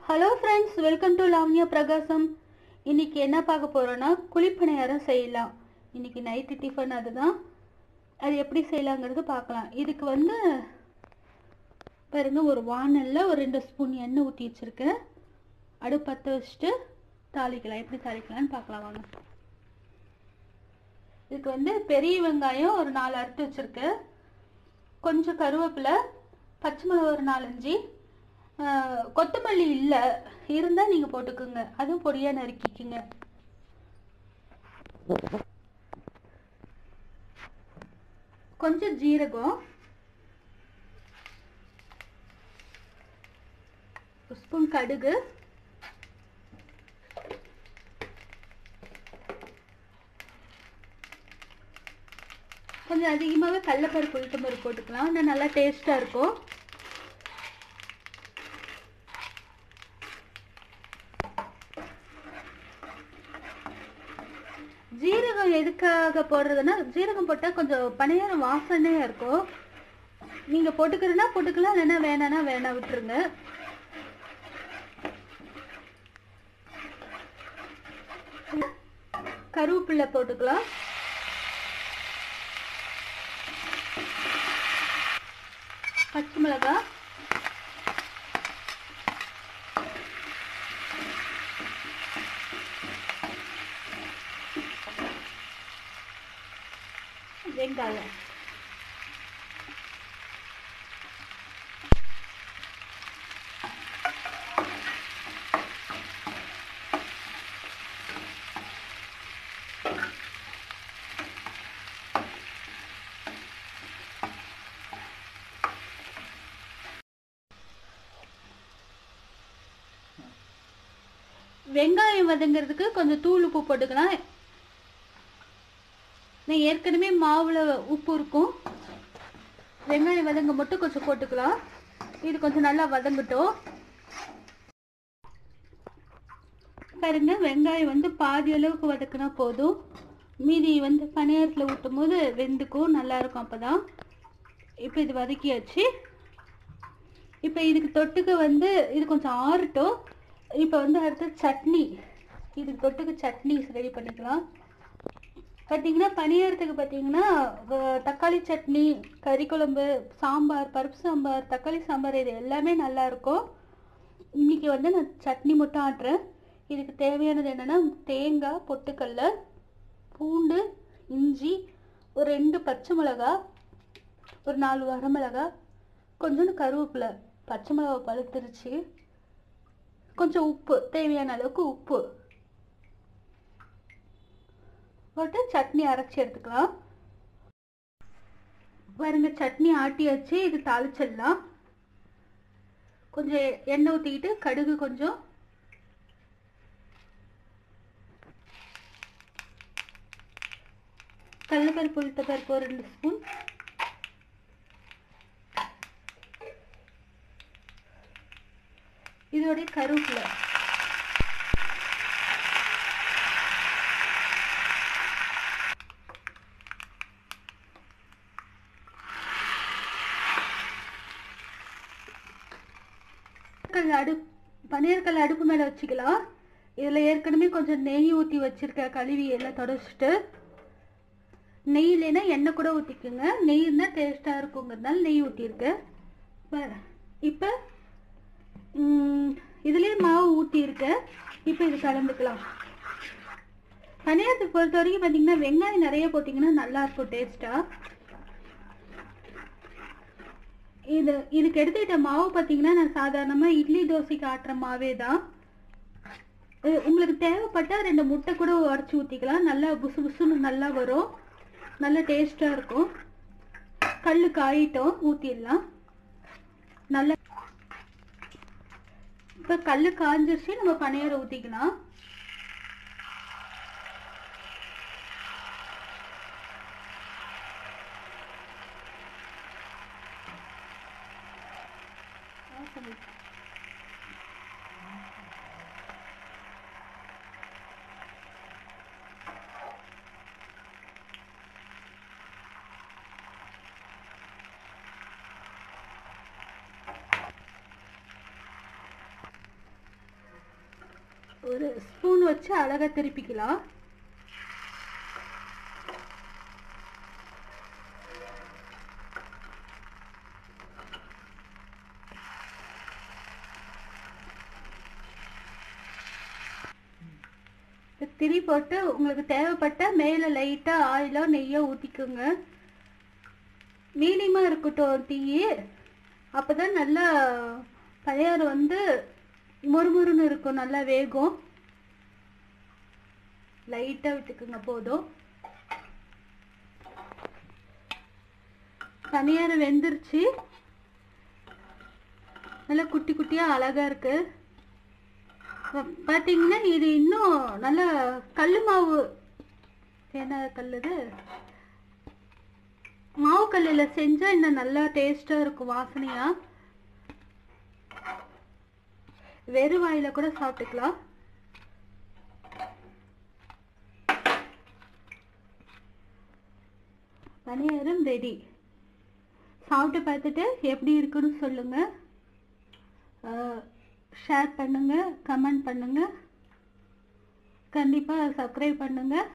hello friends welcome to Lavanya Prakasam இன்னைக்கு என்ன பார்க்க போகிறோன்னா குழிப்பணியாரம் செய்யலாம் இன்னைக்கு நைட்டு டிஃபன் அதுதான் அது எப்படி செய்யலாங்கிறது பார்க்கலாம் இதுக்கு வந்து பாருங்க ஒரு வானல்ல ஒரு ரெண்டு ஸ்பூன் எண்ணெய் ஊற்றி வச்சுருக்கேன் அடுப்பு பற்ற வச்சுட்டு தாளிக்கலாம் எப்படி தாளிக்கலாம்னு பார்க்கலாம் வாங்க இதுக்கு வந்து பெரிய வெங்காயம் ஒரு நாலு அறுத்து வச்சுருக்கேன் கொஞ்சம் கருவேப்பிலை பச்சை மிளகா ஒரு நாலஞ்சு ஆஹ், கொத்தமல்லி இல்லை இருந்தால் நீங்கள் போட்டுக்குங்க அதுவும் பொடியாக நறுக்கிக்குங்க கொஞ்சம் ஜீரகம் ஒரு ஸ்பூன் கடுகு கொஞ்சம் அதிகமாகவே கடலப்பருப்பு உளுத்தம் பருப்பு போட்டுக்கலாம் இன்னும் நல்லா டேஸ்ட்டாக இருக்கும் ஜீரகம் எதுக்காக போடுறதுன்னா ஜீரகம் போட்டால் கொஞ்சம் பணியாரம் வாசனையாக இருக்கும் நீங்கள் போட்டுக்கிறதுனா போட்டுக்கலாம் இல்லைன்னா வேணான்னா வேணாம் விட்டுருங்க கருவேப்பிலை போட்டுக்கலாம் பச்சை மிளகாய் வெங்காயம் வெங்காயம் வதங்கிறதுக்கு கொஞ்சம் தூள் உப்பு போட்டுக்கலாம் நான் ஏற்கனவே மாவுல உப்பு இருக்கும் வெங்காயம் வதங்க மட்டும் கொஞ்சம் போட்டுக்கலாம் இது கொஞ்சம் நல்லா வதங்கட்டும் பாருங்க வெங்காயம் வந்து பாதி அளவுக்கு வதக்குனா போதும் மீதி வந்து பணியாரத்தில் ஊட்டும் போது வெந்துக்கும் நல்லா இருக்கும் அப்பதான் இப்போ இது வதக்கியாச்சு இப்போ இதுக்கு தொட்டுக்க வந்து இது கொஞ்சம் ஆறட்டும் இப்போ வந்து அடுத்து சட்னி இதுக்கு தொட்டுக்க சட்னி ரெடி பண்ணிக்கலாம் பார்த்தீங்கன்னா பணியாரத்துக்கு பார்த்தீங்கன்னா வ- தக்காளி சட்னி கறி குழம்பு சாம்பார் பருப்பு சாம்பார் தக்காளி சாம்பார் இது எல்லாமே நல்லா இருக்கும் இன்னைக்கு வந்து நான் சட்னி மட்டும் ஆட்டுறேன் இதுக்கு தேவையானது என்னென்னா தேங்காய் பொட்டுக்கடல பூண்டு இஞ்சி ஒரு ரெண்டு பச்சை மிளகா ஒரு நாலு வரமிளகா கொஞ்சோண்டு கருவேப்பிலை பச்சை மிளகா பழுத்துருச்சு கொஞ்சம் உப்பு தேவையான அளவுக்கு உப்பு போட்டு சட்னி அரைச்சி எடுத்துக்கலாம் பாருங்க சட்னி ஆட்டி வச்சு இது தாளிச்சிடலாம் கொஞ்சம் எண்ணெய் ஊற்றிக்கிட்டு கடுகு கொஞ்சம் கடலப்பருப்பு உளுத்த பருப்பு ஒரு ரெண்டு ஸ்பூன் இதோடைய கருவேப்பிலை கல் அடு பன்னீர்கல் அடுப்பு மேலே வச்சுக்கலாம் இதில் ஏற்கனவே கொஞ்சம் நெய் ஊற்றி வச்சிருக்கேன் கழுவி எல்லாம் தொடச்சிட்டு நெய் இல்லைன்னா எண்ணெய் கூட ஊற்றிக்குங்க நெய் இருந்தால் டேஸ்ட்டாக இருக்குங்கிறதுனால நெய் ஊற்றிருக்கேன் இப்போ இதுலேயே மாவு ஊற்றிருக்கேன் இப்போ இது கலந்துக்கலாம் பணியாரத்தை பொறுத்த வரைக்கும் பார்த்தீங்கன்னா வெங்காயம் நிறைய போட்டிங்கன்னா நல்லா இருக்கும் டேஸ்ட்டாக இது இதுக்கு எடுத்துக்கிட்ட மாவு பார்த்தீங்கன்னா நான் சாதாரணமாக இட்லி தோசைக்கு ஆட்டுற மாவே தான் இது உங்களுக்கு தேவைப்பட்டால் ரெண்டு முட்டை கூட உடச்சி ஊற்றிக்கலாம் நல்லா புசு புசுன்னு நல்லா வரும் நல்ல டேஸ்ட்டாக இருக்கும் கல் காயிட்டோம் ஊற்றிடலாம் நல்ல இப்போ கல் காஞ்சிருச்சு நம்ம பனையாரம் ஊற்றிக்கலாம் ஒரு ஸ்பூன் வச்சு அழகாக திருப்பிக்கலாம் திரி போட்டு உங்களுக்கு தேவைப்பட்ட மேலே லைட்டாக ஆயிலோ நெய்யோ ஊற்றிக்குங்க மீடியமாக இருக்கட்டும் டீ அப்போ தான் நல்லா பழையாறு வந்து முறுமுறுன்னு இருக்கும் நல்லா வேகும் லைட்டாக விட்டுக்குங்க போதும் பனியாறு வெந்துருச்சு நல்லா குட்டி குட்டியாக அழகாக இருக்குது பார்த்தீங்கன்னா இது இன்னும் நல்ல கல் மாவு என்ன கல் இது மாவு கல்லில் செஞ்சால் இன்னும் நல்லா டேஸ்ட்டாக இருக்கும் வாசனையாக வெறும் வாயில் கூட சாப்பிட்டுக்கலாம் பணியாரம் ரெடி சாப்பிட்டு பார்த்துட்டு எப்படி இருக்குன்னு சொல்லுங்கள் ஷேர் பண்ணுங்கள் கமெண்ட் பண்ணுங்கள் கண்டிப்பாக சப்ஸ்கிரைப் பண்ணுங்கள்